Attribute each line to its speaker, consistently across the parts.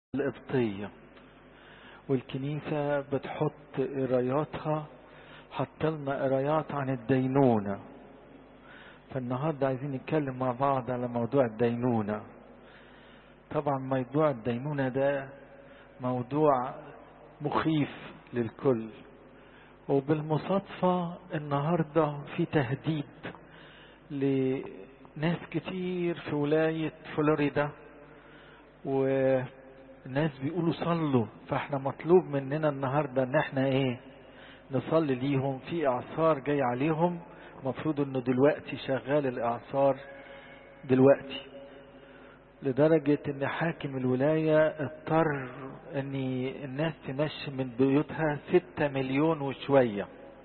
Speaker 1: القبطية والكنيسة بتحط قراياتها حط لنا قرايات عن الدينونة فالنهاردة عايزين نتكلم مع بعض على موضوع الدينونة طبعا موضوع الدينونة ده موضوع مخيف للكل وبالمصادفة النهاردة في تهديد لناس كتير في ولاية فلوريدا وناس بيقولوا صلوا فاحنا مطلوب مننا النهاردة ان احنا ايه نصلي ليهم في اعصار جاي عليهم المفروض انه دلوقتي شغال الاعصار دلوقتي لدرجة ان حاكم الولاية اضطر ان الناس تمشي من بيوتها ستة مليون وشوية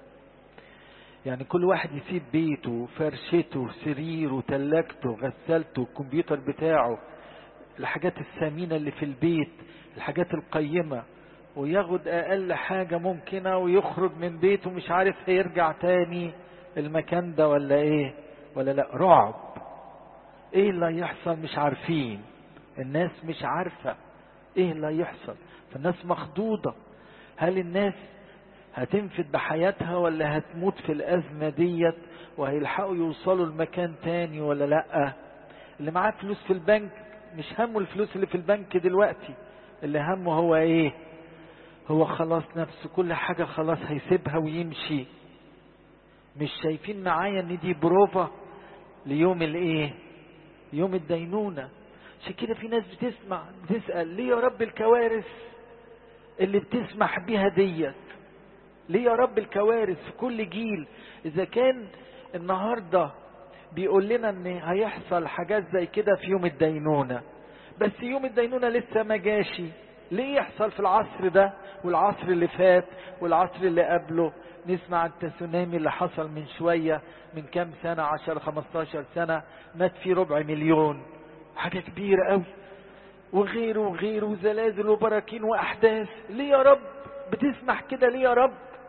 Speaker 1: يعني كل واحد يسيب بيته فرشته سريره تلاجته غسالته الكمبيوتر بتاعه الحاجات الثمينة اللي في البيت الحاجات القيمة وياخد اقل حاجة ممكنة ويخرج من بيته مش عارف هيرجع تاني المكان ده ولا ايه ولا لا رعب ايه اللي هيحصل مش عارفين الناس مش عارفة ايه اللي هيحصل فالناس مخضوضة هل الناس هتنفد بحياتها ولا هتموت في الازمة ديت وهيلحقوا يوصلوا لمكان تاني ولا لا اللي معاه فلوس في البنك مش همه الفلوس اللي في البنك دلوقتي اللي همه هو ايه هو خلاص نفسه كل حاجة خلاص هيسيبها ويمشي مش شايفين معايا ان دي بروفة ليوم الايه يوم الدينونة عشان كده في ناس بتسمع بتسأل ليه يا رب الكوارث اللي بتسمح بيها ديت ليه يا رب الكوارث في كل جيل اذا كان النهارده بيقول لنا ان هيحصل حاجات زي كده في يوم الدينونة بس يوم الدينونة لسه ما جاشي ليه يحصل في العصر ده والعصر اللي فات والعصر اللي قبله نسمع التسونامي اللي حصل من شوية من كام سنة عشر خمستاشر سنة مات فيه ربع مليون حاجة كبيرة قوي وغيره وغيره وزلازل وبراكين وأحداث ليه يا رب بتسمح كده ليه يا رب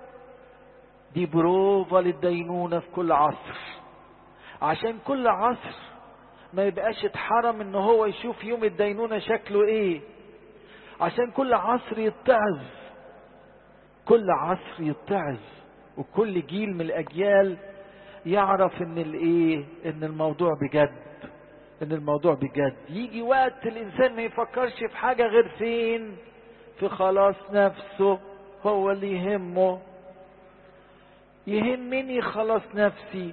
Speaker 1: دي بروفة للدينونة في كل عصر عشان كل عصر ما يبقاش اتحرم ان هو يشوف يوم الدينونة شكله ايه عشان كل عصر يتعظ كل عصر يتعظ وكل جيل من الاجيال يعرف ان الايه ان الموضوع بجد ان الموضوع بجد يجي وقت الانسان ما يفكرش في حاجة غير فين في خلاص نفسه هو اللي يهمه يهمني خلاص نفسي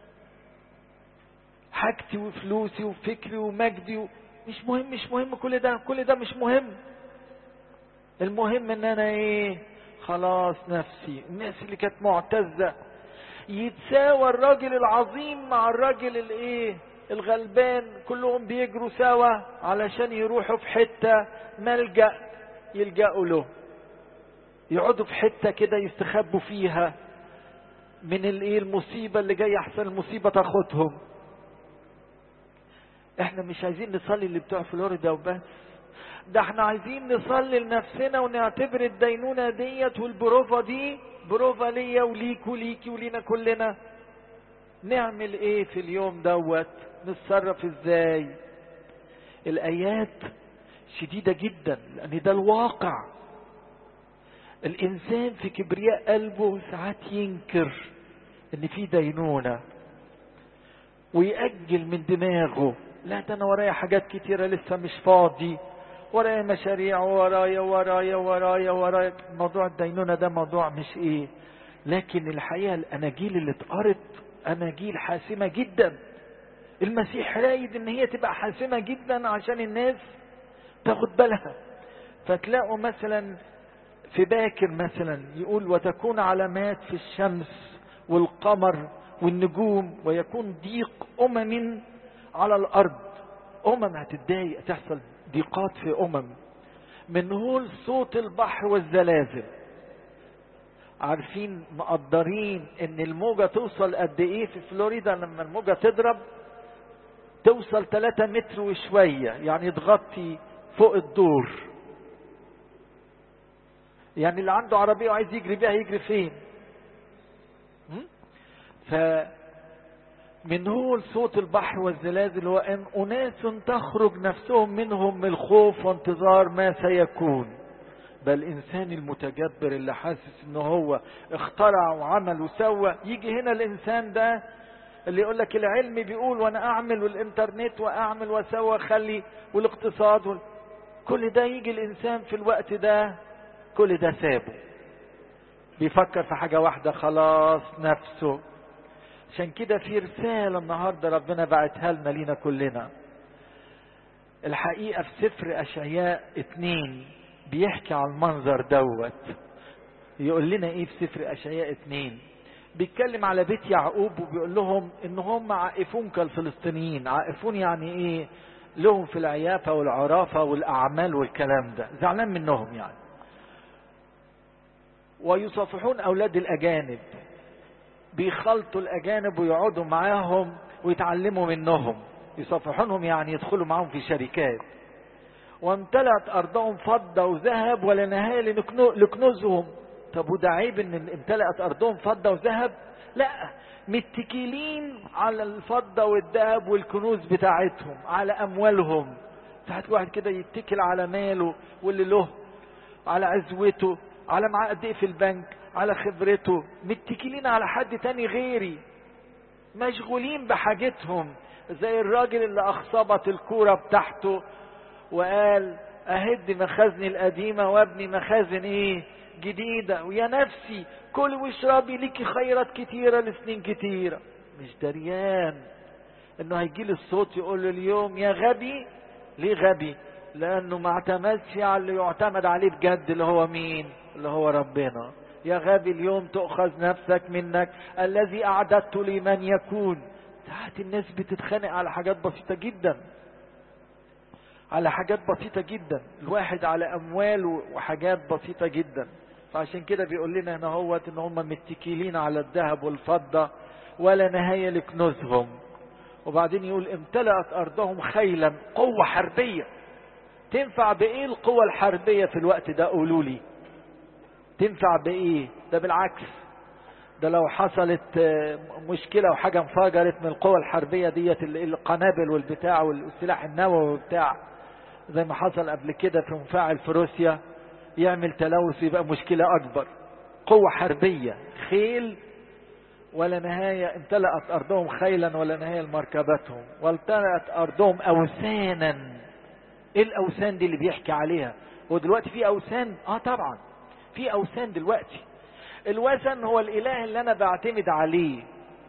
Speaker 1: حاجتي وفلوسي وفكري ومجدي و... مش مهم مش مهم كل ده كل ده مش مهم المهم ان انا ايه خلاص نفسي الناس اللي كانت معتزة يتساوى الراجل العظيم مع الراجل الايه الغلبان كلهم بيجروا سوا علشان يروحوا في حتة ملجأ يلجأوا له يقعدوا في حتة كده يستخبوا فيها من الايه المصيبة اللي جاية احسن المصيبة تاخدهم احنا مش عايزين نصلي اللي بتوع فلوريدا وبس ده احنا عايزين نصلي لنفسنا ونعتبر الدينونة ديت والبروفة دي بروفة ليا وليك وليكي ولينا كلنا نعمل ايه في اليوم دوت نتصرف ازاي الايات شديدة جدا لان ده الواقع الانسان في كبرياء قلبه ساعات ينكر ان في دينونة ويأجل من دماغه لا ده انا ورايا حاجات كتيرة لسه مش فاضي ورايا مشاريع ورايا ورايا ورايا ورايا موضوع الدينونة ده موضوع مش ايه لكن الحقيقة الاناجيل اللي اتقرت اناجيل حاسمة جدا المسيح رايد ان هي تبقى حاسمة جدا عشان الناس تاخد بالها فتلاقوا مثلا في باكر مثلا يقول وتكون علامات في الشمس والقمر والنجوم ويكون ضيق امم على الارض امم هتتضايق تحصل ضيقات في امم من هول صوت البحر والزلازل عارفين مقدرين ان الموجة توصل قد ايه في فلوريدا لما الموجة تضرب توصل 3 متر وشوية يعني تغطي فوق الدور يعني اللي عنده عربية وعايز يجري بيها يجري فين ف من هول صوت البحر والزلازل وان اناس تخرج نفسهم منهم من الخوف وانتظار ما سيكون بل الانسان المتجبر اللي حاسس ان هو اخترع وعمل وسوى يجي هنا الانسان ده اللي يقول لك العلم بيقول وانا اعمل والانترنت واعمل واسوى خلي والاقتصاد وال... كل ده يجي الانسان في الوقت ده كل ده سابه بيفكر في حاجة واحدة خلاص نفسه عشان كده في رسالة النهاردة ربنا بعتها لنا لينا كلنا الحقيقة في سفر أشعياء اتنين بيحكي على المنظر دوت يقول لنا ايه في سفر أشعياء اتنين بيتكلم على بيت يعقوب وبيقول لهم ان هم عائفون كالفلسطينيين عائفون يعني ايه لهم في العيافة والعرافة والأعمال والكلام ده زعلان منهم يعني ويصافحون أولاد الأجانب بيخلطوا الأجانب ويقعدوا معاهم ويتعلموا منهم يصافحونهم يعني يدخلوا معاهم في شركات وامتلأت أرضهم فضة وذهب ولا نهاية لكنوزهم طب وده عيب ان امتلأت أرضهم فضة وذهب لا متكلين على الفضة والذهب والكنوز بتاعتهم على أموالهم ساعات واحد كده يتكل على ماله واللي له على عزوته على معاه قد ايه في البنك على خبرته متكلين على حد تاني غيري مشغولين بحاجتهم زي الراجل اللي اخصبت الكوره بتاعته وقال اهد مخازني القديمه وابني مخازن ايه جديده ويا نفسي كلي واشربي ليكي خيرات كتيره لسنين كتيره مش دريان انه هيجي لي الصوت يقول له اليوم يا غبي ليه غبي لانه ما اعتمدش على اللي يعتمد عليه بجد اللي هو مين اللي هو ربنا يا غبي اليوم تؤخذ نفسك منك الذي اعددت لمن يكون ساعات الناس بتتخانق على حاجات بسيطه جدا على حاجات بسيطه جدا الواحد على اموال وحاجات بسيطه جدا فعشان كده بيقول لنا هنا هوت ان هم متكلين على الذهب والفضه ولا نهايه لكنوزهم وبعدين يقول امتلأت ارضهم خيلا قوه حربيه تنفع بايه القوة الحربية في الوقت ده قولوا لي تنفع بايه ده بالعكس ده لو حصلت مشكلة وحاجة انفجرت من القوة الحربية ديت القنابل والبتاع والسلاح النووي وبتاع زي ما حصل قبل كده في مفاعل في روسيا يعمل تلوث يبقى مشكلة أكبر قوة حربية خيل ولا نهاية امتلأت أرضهم خيلا ولا نهاية لمركبتهم وامتلأت أرضهم أوثانا ايه الاوثان دي اللي بيحكي عليها هو دلوقتي في اوثان اه طبعا في اوثان دلوقتي الوثن هو الاله اللي انا بعتمد عليه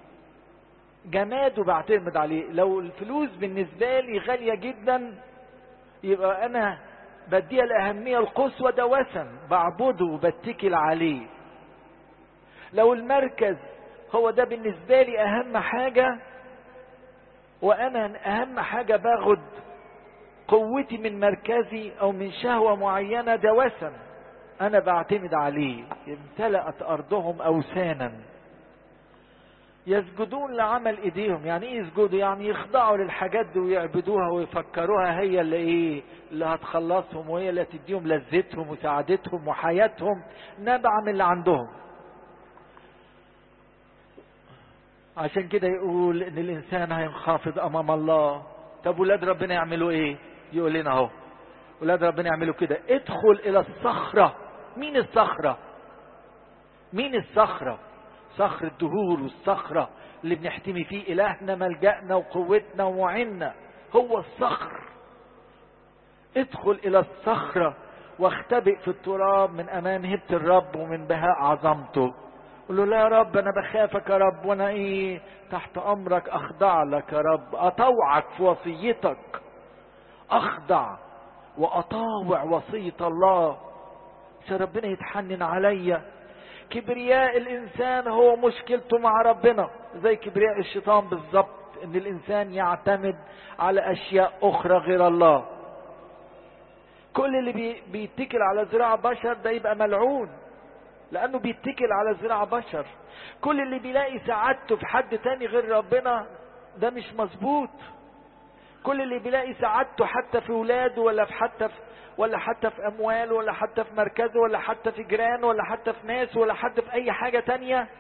Speaker 1: جماد وبعتمد عليه لو الفلوس بالنسبة لي غالية جدا يبقى انا بديها الاهمية القصوى ده وثن بعبده وبتكل عليه لو المركز هو ده بالنسبة لي اهم حاجة وانا اهم حاجة باخد قوتي من مركزي او من شهوة معينة ده وثن انا بعتمد عليه امتلأت ارضهم اوثانا يسجدون لعمل ايديهم يعني ايه يسجدوا يعني يخضعوا للحاجات دي ويعبدوها ويفكروها هي اللي ايه اللي هتخلصهم وهي اللي تديهم لذتهم وسعادتهم وحياتهم نبع من اللي عندهم عشان كده يقول ان الانسان هينخفض امام الله طب ولاد ربنا يعملوا ايه يقول لنا اهو ولاد ربنا يعملوا كده ادخل الى الصخرة مين الصخرة مين الصخرة صخر الدهور والصخرة اللي بنحتمي فيه إلهنا ملجأنا وقوتنا ومعنا هو الصخر ادخل إلى الصخرة واختبئ في التراب من أمام هبة الرب ومن بهاء عظمته قل له لا يا رب أنا بخافك يا رب وأنا إيه تحت أمرك أخضع لك يا رب أطوعك في وصيتك أخضع وأطاوع وصية الله عشان ربنا يتحنن عليا كبرياء الانسان هو مشكلته مع ربنا زي كبرياء الشيطان بالظبط ان الانسان يعتمد على اشياء اخرى غير الله كل اللي بي بيتكل على ذراع بشر ده يبقى ملعون لانه بيتكل على ذراع بشر كل اللي بيلاقي سعادته في حد تاني غير ربنا ده مش مظبوط كل اللي بيلاقي سعادته حتى في ولاده ولا في حتى في ولا حتى في اموال ولا حتى في مركزه ولا حتى في جيران ولا حتى في ناس ولا حتى في اي حاجة تانية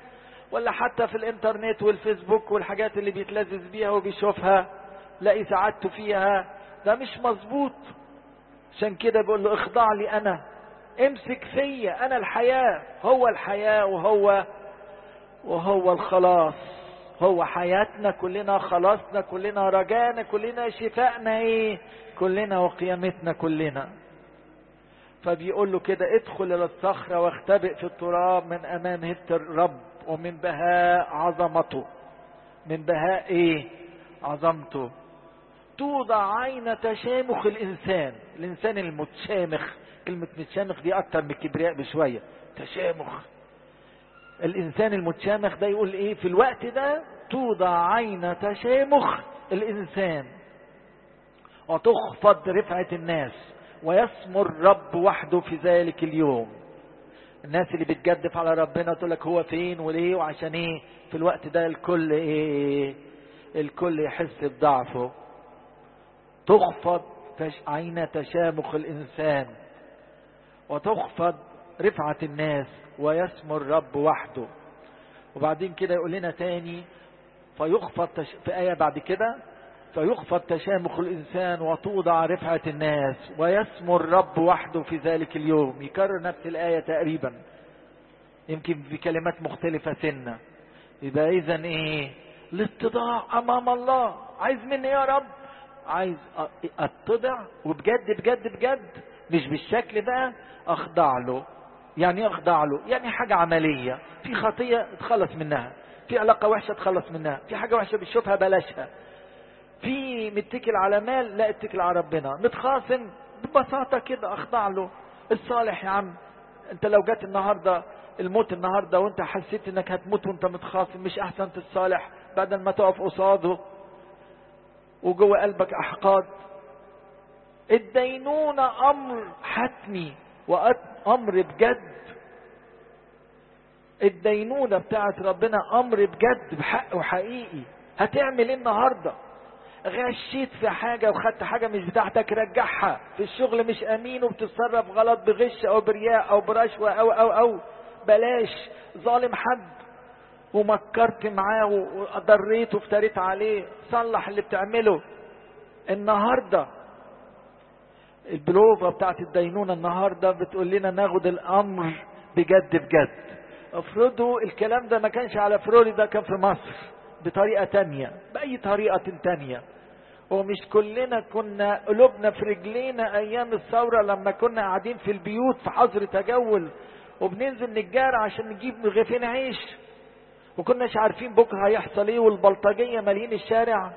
Speaker 1: ولا حتى في الانترنت والفيسبوك والحاجات اللي بيتلذذ بيها وبيشوفها لاقي سعادته فيها ده مش مظبوط عشان كده بيقول له اخضع لي انا امسك فيا انا الحياة هو الحياة وهو وهو الخلاص هو حياتنا كلنا خلاصنا كلنا رجانا كلنا شفائنا ايه كلنا وقيامتنا كلنا فبيقول له كده ادخل الى الصخرة واختبئ في التراب من امام هبة الرب ومن بهاء عظمته من بهاء ايه عظمته توضع عين تشامخ الانسان الانسان المتشامخ كلمة متشامخ دي اكتر من الكبرياء بشوية تشامخ الانسان المتشامخ ده يقول ايه في الوقت ده توضع عين تشامخ الانسان وتخفض رفعة الناس ويسمو الرب وحده في ذلك اليوم الناس اللي بتجدف على ربنا تقول لك هو فين وليه وعشان ايه في الوقت ده الكل ايه الكل يحس بضعفه تخفض عين تشامخ الانسان وتخفض رفعة الناس ويسمو الرب وحده وبعدين كده يقول لنا تاني فيخفض تش... في آية بعد كده فيخفض تشامخ الإنسان وتوضع رفعة الناس ويسمو الرب وحده في ذلك اليوم يكرر نفس الآية تقريبا يمكن في كلمات مختلفة سنة يبقى إذا إيه الاتضاع أمام الله عايز مني يا رب عايز اتضع وبجد بجد بجد مش بالشكل بقى اخضع له يعني اخضع له يعني حاجة عملية في خطية اتخلص منها في علاقة وحشة اتخلص منها في حاجة وحشة بتشوفها بلاشها في متكل على مال لا اتكل على ربنا متخاصم ببساطة كده اخضع له الصالح يا عم انت لو جت النهاردة الموت النهاردة وانت حسيت انك هتموت وانت متخاصم مش احسن الصالح بدل ما تقف قصاده وجوه قلبك احقاد الدينونة امر حتمي وامر بجد الدينونة بتاعت ربنا امر بجد بحق وحقيقي هتعمل ايه النهاردة غشيت في حاجة وخدت حاجة مش بتاعتك رجعها في الشغل مش امين وبتتصرف غلط بغش او برياء او برشوة او او او بلاش ظالم حد ومكرت معاه وضريت وافتريت عليه صلح اللي بتعمله النهاردة البلوفة بتاعت الدينونة النهاردة بتقول لنا ناخد الأمر بجد بجد افرضوا الكلام ده ما كانش على فلوريدا كان في مصر بطريقة تانية بأي طريقة تانية ومش كلنا كنا قلوبنا في رجلينا أيام الثورة لما كنا قاعدين في البيوت في حظر تجول وبننزل نتجار عشان نجيب رغيفين عيش وكناش عارفين بكره هيحصل ايه والبلطجيه مالين الشارع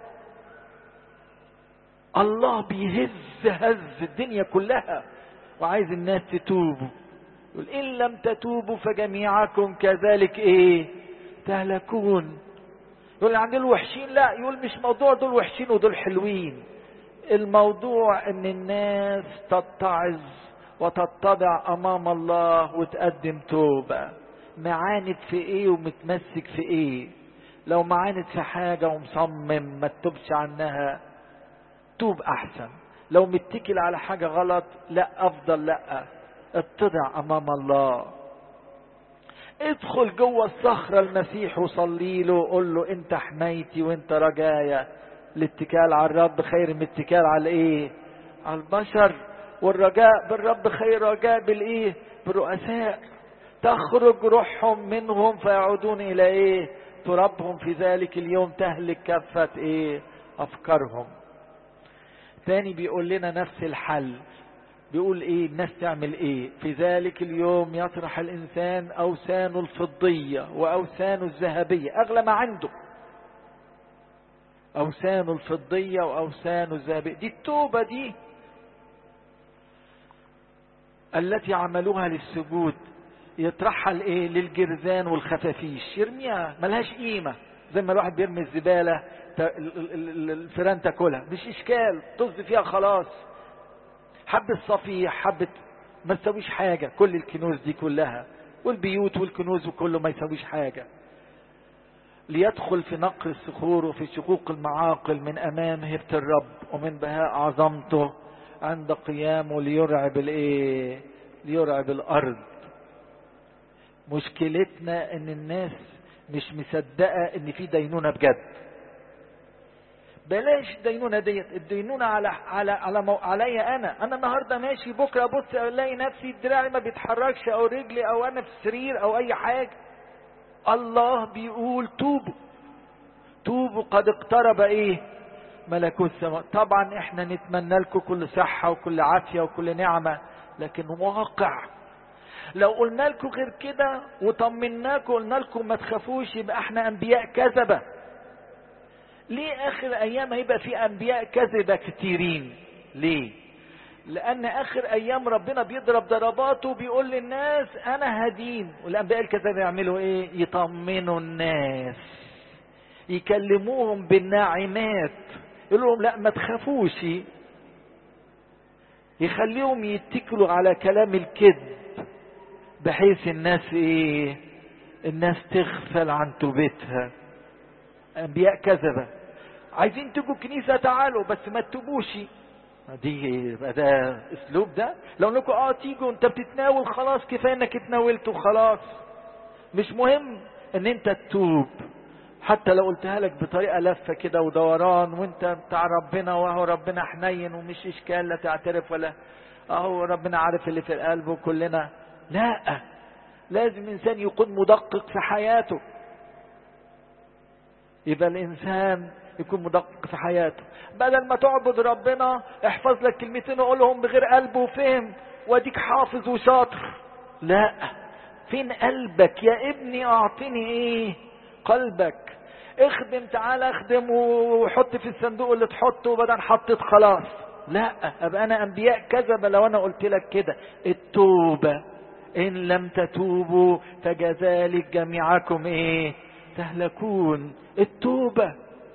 Speaker 1: الله بيهز هز الدنيا كلها وعايز الناس تتوب يقول ان لم تتوبوا فجميعكم كذلك ايه تهلكون يقول عند الوحشين لا يقول مش موضوع دول وحشين ودول حلوين الموضوع ان الناس تتعظ وتتضع امام الله وتقدم توبه معاند في ايه ومتمسك في ايه لو معاند في حاجة ومصمم ما تتوبش عنها توب احسن لو متكل على حاجة غلط لا افضل لا اتضع امام الله ادخل جوه الصخرة المسيح وصلي له وقول له انت حمايتي وانت رجايا الاتكال على الرب خير من الاتكال على ايه على البشر والرجاء بالرب خير رجاء بالايه بالرؤساء تخرج روحهم منهم فيعودون الى ايه تربهم في ذلك اليوم تهلك كافة ايه افكارهم تاني بيقول لنا نفس الحل بيقول ايه الناس تعمل ايه في ذلك اليوم يطرح الانسان اوسانه الفضية واوسانه الذهبية اغلى ما عنده اوسانه الفضية واوسانه الذهبية دي التوبة دي التي عملوها للسجود يطرحها لايه للجرذان والخفافيش يرميها ملهاش قيمة زي ما الواحد بيرمي الزبالة الفيران تاكلها مش اشكال طز فيها خلاص حبة صفيح حبة ما تسويش حاجة كل الكنوز دي كلها والبيوت والكنوز وكله ما يسويش حاجة ليدخل في نقر الصخور وفي شقوق المعاقل من امام هبة الرب ومن بهاء عظمته عند قيامه ليرعب الايه ليرعب الارض مشكلتنا ان الناس مش مصدقة ان في دينونة بجد بلاش الدينونة ديت الدينونة على على على مو... عليا انا انا النهارده ماشي بكره ابص الاقي نفسي دراعي ما بيتحركش او رجلي او انا في السرير او اي حاجه الله بيقول توبوا توبوا قد اقترب ايه ملكوت السماء طبعا احنا نتمنى لكم كل صحة وكل عافية وكل نعمة لكن واقع لو قلنا لكم غير كده وطمناكم قلنا لكم ما تخافوش يبقى احنا انبياء كذبة ليه اخر ايام هيبقى في انبياء كذبة كتيرين ليه لان اخر ايام ربنا بيضرب ضرباته وبيقول للناس انا هدين والانبياء الكذبة يعملوا ايه يطمنوا الناس يكلموهم بالناعمات يقول لهم لا ما تخافوش يخليهم يتكلوا على كلام الكذب بحيث الناس ايه الناس تغفل عن توبتها انبياء كذبة عايزين تجوا الكنيسة تعالوا بس ما تتوبوش دي يبقى ده اسلوب ده لو لكم اه تيجوا انت بتتناول خلاص كفايه انك اتناولت وخلاص مش مهم ان انت تتوب حتى لو قلتها لك بطريقه لفه كده ودوران وانت بتاع ربنا وهو ربنا حنين ومش اشكال لا تعترف ولا اهو ربنا عارف اللي في القلب وكلنا لا لازم الانسان يكون مدقق في حياته يبقى الانسان يكون مدقق في حياته بدل ما تعبد ربنا احفظ لك كلمتين وقولهم بغير قلب وفهم واديك حافظ وشاطر لا فين قلبك يا ابني اعطني ايه قلبك اخدم تعال اخدم وحط في الصندوق اللي تحطه وبدل حطيت خلاص لا ابقى انا انبياء كذبه لو انا قلت لك كده التوبه ان لم تتوبوا فكذلك جميعكم ايه تهلكون التوبه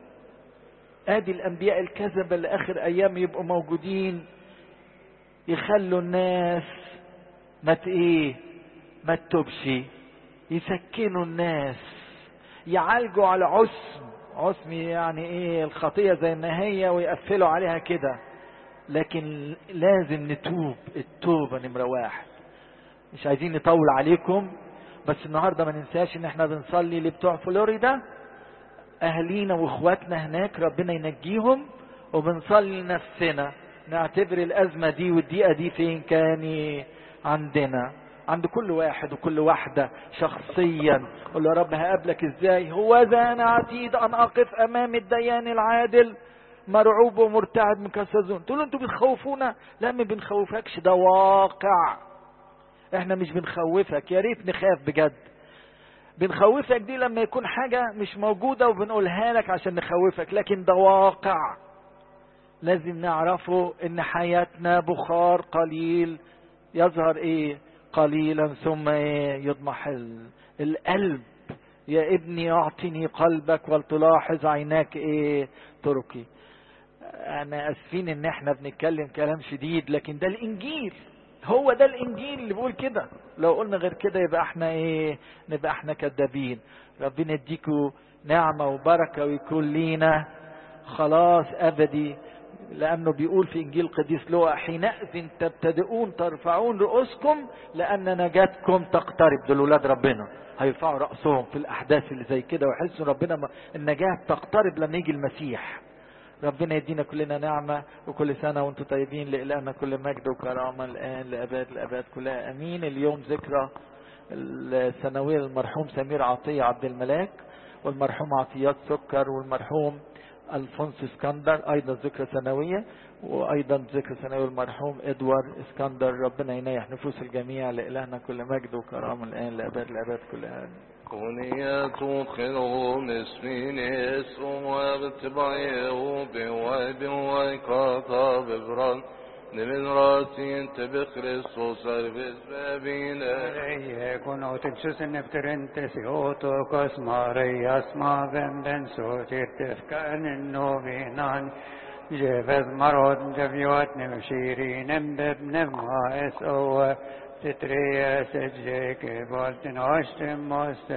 Speaker 1: ادي الانبياء الكذبه اللي اخر ايام يبقوا موجودين يخلوا الناس ما ايه ما تتوبش يسكنوا الناس يعالجوا على عسم عسم يعني ايه الخطيه زي ما هي ويقفلوا عليها كده لكن لازم نتوب التوبه نمره واحد مش عايزين نطول عليكم بس النهارده ما ننساش ان احنا بنصلي لبتوع فلوريدا اهالينا واخواتنا هناك ربنا ينجيهم وبنصلي لنفسنا نعتبر الازمه دي والضيقه دي فين كان عندنا عند كل واحد وكل واحدة شخصيا قول له يا رب هقابلك ازاي هو ذا انا عتيد ان اقف امام الديان العادل مرعوب ومرتعد مكسزون تقول له انتوا بتخوفونا لا ما بنخوفكش ده واقع احنا مش بنخوفك يا ريت نخاف بجد بنخوفك دي لما يكون حاجة مش موجودة وبنقولها لك عشان نخوفك لكن ده واقع لازم نعرفه ان حياتنا بخار قليل يظهر ايه قليلا ثم ايه يضمحل القلب يا ابني اعطني قلبك ولتلاحظ عيناك ايه تركي انا اسفين ان احنا بنتكلم كلام شديد لكن ده الانجيل هو ده الانجيل اللي بيقول كده لو قلنا غير كده يبقى احنا ايه نبقى احنا كذابين ربنا يديكوا نعمة وبركة ويكون لينا خلاص ابدي لانه بيقول في انجيل قديس لوقا حينئذ تبتدئون ترفعون رؤوسكم لان نجاتكم تقترب دول ولاد ربنا هيرفعوا راسهم في الاحداث اللي زي كده ويحسوا ربنا النجاه تقترب لما يجي المسيح ربنا يدينا كلنا نعمة وكل سنة وانتم طيبين لإلهنا كل مجد وكرامة الآن لأباد الأباد كلها أمين اليوم ذكرى السنوية للمرحوم سمير عطية عبد الملاك والمرحوم عطيات سكر والمرحوم الفونس اسكندر ايضا ذكرى سنوية وايضا ذكرى سنوية المرحوم ادوار اسكندر ربنا ينيح نفوس الجميع لإلهنا كل مجد وكرامة الآن لأباد الأباد كلها
Speaker 2: كونية خلهم اسمين اسم وابتبعيه بوايب ويكاتا ببران من راسي انت بخريستوس اربس بابينا
Speaker 3: يكون تنشوس نفترنت سيوتو كosماري اسما بندن سوتير تفكان النوبينان جيفز مرود جفيوت نمشيري نمبب نمها اس او تتريا سجيك بولتن عشتم مست